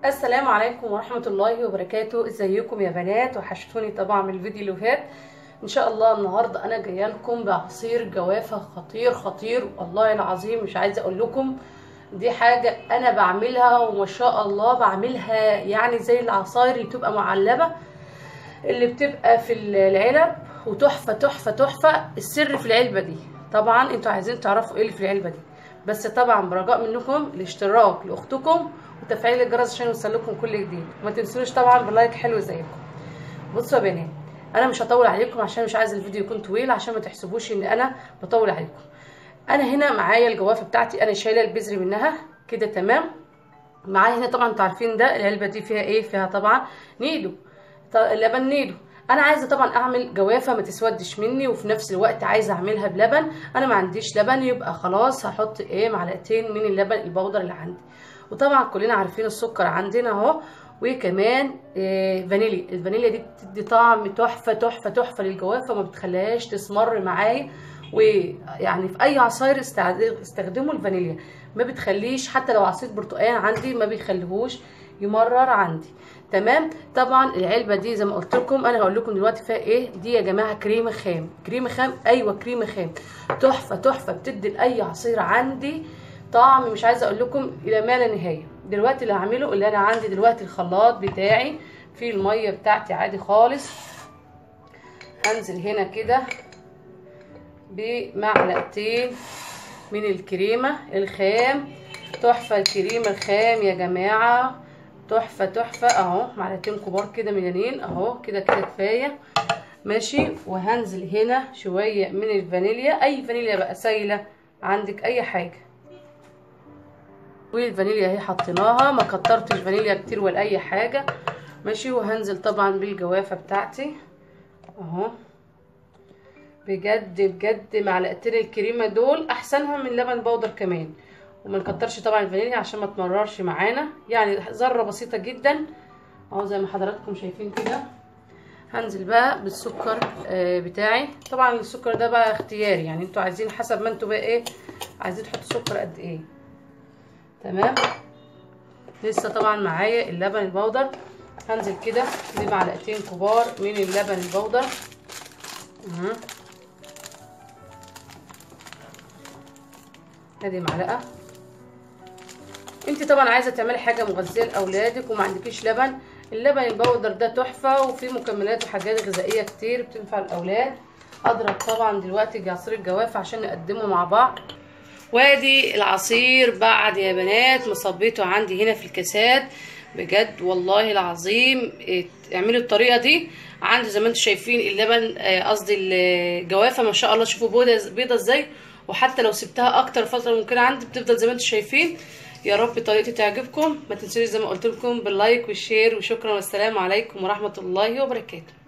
السلام عليكم ورحمة الله وبركاته ازيكم يا بنات وحشتوني طبعا من الفيديو اللي فات ان شاء الله النهاردة انا جاية لكم بعصير جوافة خطير خطير والله العظيم مش عايزة اقول لكم دي حاجة انا بعملها وما شاء الله بعملها يعني زي العصاير اللي بتبقى معلبة اللي بتبقى في العلب وتحفة تحفة تحفة السر في العلبة دي طبعا انتوا عايزين تعرفوا ايه اللي في العلبة دي بس طبعا برجاء منكم الاشتراك لاختكم وتفعيل الجرس عشان يوصلكم كل جديد وما تنسونيش طبعا بلايك حلو زيكم بصوا يا بنات انا مش هطول عليكم عشان مش عايز الفيديو يكون طويل عشان ما تحسبوش ان انا بطول عليكم انا هنا معايا الجوافه بتاعتي انا شايله البذر منها كده تمام معايا هنا طبعا انتوا عارفين ده العلبه دي فيها ايه فيها طبعا نيدو لبن نيدو انا عايزه طبعا اعمل جوافه ما تسودش مني وفي نفس الوقت عايزه اعملها بلبن انا ما عنديش لبن يبقى خلاص هحط ايه معلقتين من اللبن البودر اللي عندي وطبعا كلنا عارفين السكر عندنا اهو وكمان إيه فانيليا الفانيليا دي بتدي طعم تحفه تحفه تحفه للجوافه ما بتخليهاش تسمر معايا ويعني في اي عصاير استخدموا الفانيليا ما بتخليش حتى لو عصير برتقال عندي ما بيخليهوش يمرر عندي تمام طبعا العلبه دي زي ما قلت لكم انا هقول لكم دلوقتي فيها ايه دي يا جماعه كريمه خام كريمه خام ايوه كريمه خام تحفه تحفه بتدي لاي عصير عندي طعم مش عايزه اقول لكم الى ما لا نهايه دلوقتي اللي هعمله اللي انا عندي دلوقتي الخلاط بتاعي فيه الميه بتاعتي عادي خالص هنزل هنا كده بمعلقتين من الكريمه الخام تحفه الكريمه الخام يا جماعه تحفه تحفه اهو معلقتين كبار كده مليانين اهو كده كده كفايه ماشي وهنزل هنا شويه من الفانيليا اي فانيليا بقى سايله عندك اي حاجه والفانيليا اهي حطيناها ما كترتش فانيليا كتير ولا اي حاجه ماشي وهنزل طبعا بالجوافه بتاعتي اهو بجد بجد معلقتين الكريمه دول احسنهم من لبن بودر كمان وما نكترش طبعا الفانيليا عشان ما تمررش معانا يعني ذره بسيطه جدا اهو زي ما حضراتكم شايفين كده هنزل بقى بالسكر آه بتاعي طبعا السكر ده بقى اختياري يعني انتوا عايزين حسب ما انتوا بقى ايه عايزين تحطوا سكر قد ايه تمام لسه طبعا معايا اللبن البودر هنزل كده بمعلقتين كبار من اللبن البودر اهو ادي معلقه انت طبعا عايزه تعملي حاجه مغذيه لاولادك وما عندكيش لبن اللبن البودر ده تحفه وفيه مكملات وحاجات غذائيه كتير بتنفع الاولاد اضرب طبعا دلوقتي عصير الجوافه عشان نقدمه مع بعض وادي العصير بعد يا بنات مصبيته عندي هنا في الكاسات بجد والله العظيم اعملوا الطريقه دي عندي زي ما انتم شايفين اللبن قصدي الجوافه ما شاء الله شوفوا بيضه بيضه ازاي وحتى لو سبتها اكتر فتره ممكن عندي بتفضل زي ما انتم شايفين يا رب طريقتي تعجبكم ما تنسوش زي ما قلت لكم باللايك والشير وشكرا والسلام عليكم ورحمه الله وبركاته